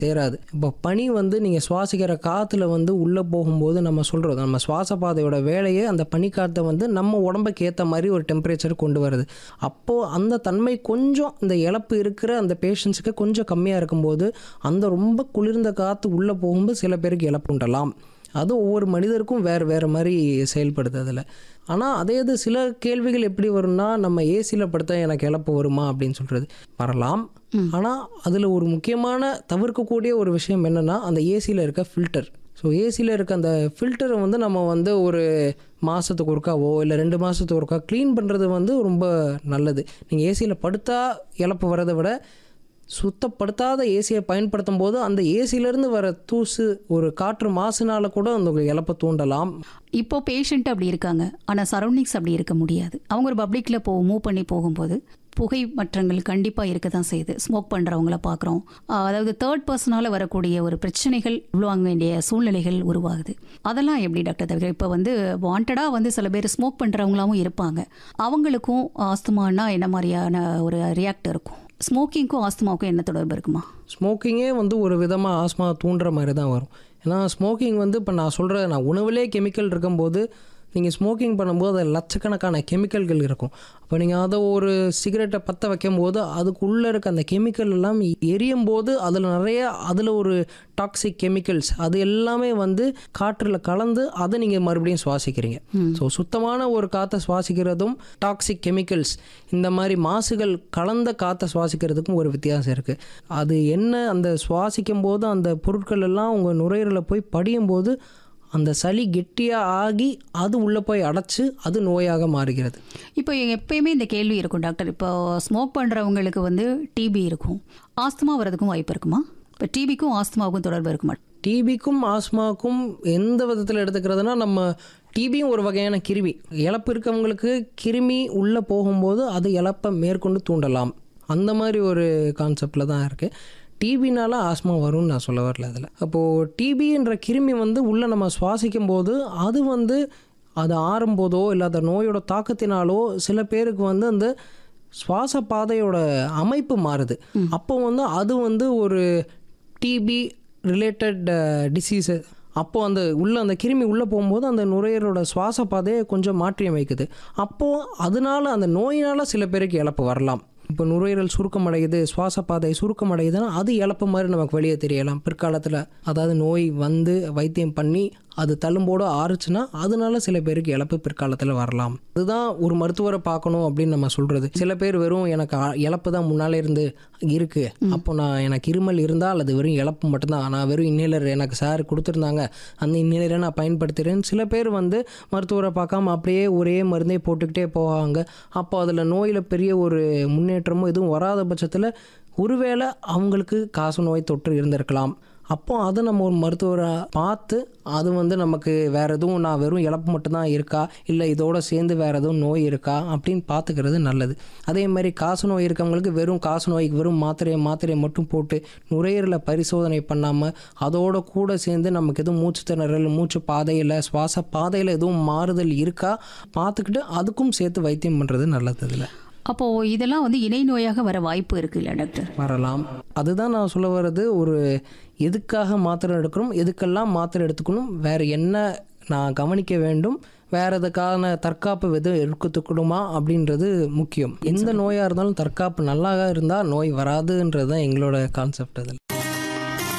சேராது இப்போ பனி வந்து நீங்கள் சுவாசிக்கிற காற்றுல வந்து உள்ளே போகும்போது நம்ம சொல்கிறோம் நம்ம சுவாச பாதையோட வேலையே அந்த பனிக்காற்றை வந்து நம்ம உடம்புக்கு ஏற்ற மாதிரி ஒரு டெம்பரேச்சர் கொண்டு வருது அப்போது அந்த தன்மை கொஞ்சம் இந்த இழப்பு இருக்கிற அந்த பேஷண்ட்ஸுக்கு கொஞ்சம் கம்மியாக இருக்கும்போது அந்த ரொம்ப குளிர்ந்த காற்று உள்ளே போகும்போது சில பேருக்கு இழப்பு உண்டலாம் அது ஒவ்வொரு மனிதருக்கும் வேறு வேறு மாதிரி செயல்படுது அதில் ஆனால் அதே இது சில கேள்விகள் எப்படி வரும்னா நம்ம ஏசியில் படுத்தா எனக்கு இழப்பு வருமா அப்படின்னு சொல்கிறது வரலாம் ஆனால் அதில் ஒரு முக்கியமான தவிர்க்கக்கூடிய ஒரு விஷயம் என்னென்னா அந்த ஏசியில் இருக்க ஃபில்டர் ஸோ ஏசியில் இருக்க அந்த ஃபில்டரை வந்து நம்ம வந்து ஒரு மாதத்துக்கு ஒருக்காவோ இல்லை ரெண்டு மாதத்துக்கு ஒருக்கா க்ளீன் பண்ணுறது வந்து ரொம்ப நல்லது நீங்கள் ஏசியில் படுத்தா இழப்பு வரதை விட சுத்தப்படுத்தாத ஏசியை பயன்படுத்தும் போது அந்த ஏசியிலேருந்து வர தூசு ஒரு காற்று மாசுனால கூட அந்த இழப்பை தூண்டலாம் இப்போ பேஷண்ட் அப்படி இருக்காங்க ஆனால் சரௌண்டிங்ஸ் அப்படி இருக்க முடியாது அவங்க ஒரு பப்ளிக்கில் போ மூவ் பண்ணி போகும்போது புகை மற்றங்கள் கண்டிப்பாக இருக்க தான் செய்யுது ஸ்மோக் பண்ணுறவங்கள பார்க்குறோம் அதாவது தேர்ட் பர்சனால் வரக்கூடிய ஒரு பிரச்சனைகள் உள்வாங்க வேண்டிய சூழ்நிலைகள் உருவாகுது அதெல்லாம் எப்படி டாக்டர் தவிர இப்போ வந்து வாண்டடாக வந்து சில பேர் ஸ்மோக் பண்ணுறவங்களாவும் இருப்பாங்க அவங்களுக்கும் ஆஸ்துமானா என்ன மாதிரியான ஒரு ரியாக்ட் இருக்கும் ஸ்மோக்கிங்க்கும் ஆஸ்துமாவுக்கும் என்ன தொடர்பு இருக்குமா ஸ்மோக்கிங்கே வந்து ஒரு விதமாக ஆஸ்மா தூண்டுற மாதிரி தான் வரும் ஏன்னா ஸ்மோக்கிங் வந்து இப்போ நான் சொல்கிற நான் உணவுலே கெமிக்கல் இருக்கும்போது நீங்கள் ஸ்மோக்கிங் பண்ணும்போது அதில் லட்சக்கணக்கான கெமிக்கல்கள் இருக்கும் அப்போ நீங்கள் அதை ஒரு சிகரெட்டை பற்ற வைக்கும் போது அதுக்குள்ளே இருக்க அந்த கெமிக்கல் எல்லாம் எரியும் போது அதில் நிறைய அதில் ஒரு டாக்ஸிக் கெமிக்கல்ஸ் அது எல்லாமே வந்து காற்றில் கலந்து அதை நீங்கள் மறுபடியும் சுவாசிக்கிறீங்க ஸோ சுத்தமான ஒரு காற்றை சுவாசிக்கிறதும் டாக்ஸிக் கெமிக்கல்ஸ் இந்த மாதிரி மாசுகள் கலந்த காற்றை சுவாசிக்கிறதுக்கும் ஒரு வித்தியாசம் இருக்குது அது என்ன அந்த சுவாசிக்கும் போது அந்த பொருட்கள் எல்லாம் உங்கள் நுரையீரலில் போய் படியும் போது அந்த சளி கெட்டியாக ஆகி அது உள்ளே போய் அடைச்சு அது நோயாக மாறுகிறது இப்போ எப்பயுமே இந்த கேள்வி இருக்கும் டாக்டர் இப்போ ஸ்மோக் பண்ணுறவங்களுக்கு வந்து டிபி இருக்கும் ஆஸ்துமா வரதுக்கும் வாய்ப்பு இருக்குமா இப்போ டிபிக்கும் ஆஸ்துமாவுக்கும் தொடர்பு இருக்குமா டிபிக்கும் ஆஸ்மாவுக்கும் எந்த விதத்தில் எடுத்துக்கிறதுனா நம்ம டிபியும் ஒரு வகையான கிருமி இழப்பு இருக்கவங்களுக்கு கிருமி உள்ளே போகும்போது அது இழப்பை மேற்கொண்டு தூண்டலாம் அந்த மாதிரி ஒரு கான்செப்டில் தான் இருக்குது டிபினால ஆஸ்மா வரும்னு நான் சொல்ல வரல அதில் அப்போது டிபின்ற கிருமி வந்து உள்ளே நம்ம சுவாசிக்கும் போது அது வந்து அது ஆறும்போதோ இல்லை அந்த நோயோட தாக்கத்தினாலோ சில பேருக்கு வந்து அந்த சுவாச பாதையோட அமைப்பு மாறுது அப்போ வந்து அது வந்து ஒரு டிபி ரிலேட்டட் டிசீஸு அப்போது அந்த உள்ள அந்த கிருமி உள்ளே போகும்போது அந்த நுரையீரலோட சுவாச பாதையை கொஞ்சம் மாற்றி அமைக்குது அப்போது அதனால அந்த நோயினால் சில பேருக்கு இழப்பு வரலாம் இப்போ நுரையீரல் சுருக்கம் அடையுது சுவாச பாதை சுருக்கம் அடையுதுன்னா அது இழப்பு மாதிரி நமக்கு வெளியே தெரியலாம் பிற்காலத்தில் அதாவது நோய் வந்து வைத்தியம் பண்ணி அது தழும்போடு ஆறுச்சுன்னா அதனால சில பேருக்கு இழப்பு பிற்காலத்தில் வரலாம் அதுதான் ஒரு மருத்துவரை பார்க்கணும் அப்படின்னு நம்ம சொல்கிறது சில பேர் வெறும் எனக்கு ஆ- இழப்பு தான் முன்னாலே இருந்து இருக்குது அப்போ நான் எனக்கு இருமல் இருந்தால் அது வெறும் இழப்பு மட்டும்தான் நான் வெறும் இன்னேலர் எனக்கு சார் கொடுத்துருந்தாங்க அந்த இன்னேலரை நான் பயன்படுத்துகிறேன் சில பேர் வந்து மருத்துவரை பார்க்காம அப்படியே ஒரே மருந்தே போட்டுக்கிட்டே போவாங்க அப்போ அதில் நோயில் பெரிய ஒரு முன்னேற்றமும் எதுவும் வராத பட்சத்தில் ஒருவேளை அவங்களுக்கு காசு நோய் தொற்று இருந்திருக்கலாம் அப்போ அதை நம்ம ஒரு மருத்துவரை பார்த்து அது வந்து நமக்கு வேறு எதுவும் நான் வெறும் இழப்பு மட்டும்தான் இருக்கா இல்லை இதோட சேர்ந்து வேறு எதுவும் நோய் இருக்கா அப்படின்னு பார்த்துக்கிறது நல்லது அதே மாதிரி காசு நோய் இருக்கவங்களுக்கு வெறும் காசு நோய்க்கு வெறும் மாத்திரையை மாத்திரையை மட்டும் போட்டு நுரையீரலை பரிசோதனை பண்ணாமல் அதோட கூட சேர்ந்து நமக்கு எதுவும் மூச்சு திணறல் மூச்சு பாதையில் சுவாச பாதையில் எதுவும் மாறுதல் இருக்கா பார்த்துக்கிட்டு அதுக்கும் சேர்த்து வைத்தியம் பண்ணுறது நல்லது இதில் அப்போது இதெல்லாம் வந்து இணை நோயாக வர வாய்ப்பு இருக்குல்ல டாக்டர் வரலாம் அதுதான் நான் சொல்ல வர்றது ஒரு எதுக்காக மாத்திரை எடுக்கிறோம் எதுக்கெல்லாம் மாத்திரை எடுத்துக்கணும் வேறு என்ன நான் கவனிக்க வேண்டும் வேறு எதுக்கான தற்காப்பு எதுவும் எடுத்துக்கணுமா அப்படின்றது முக்கியம் எந்த நோயாக இருந்தாலும் தற்காப்பு நல்லா இருந்தால் நோய் வராதுன்றது தான் எங்களோட கான்செப்ட் அதில்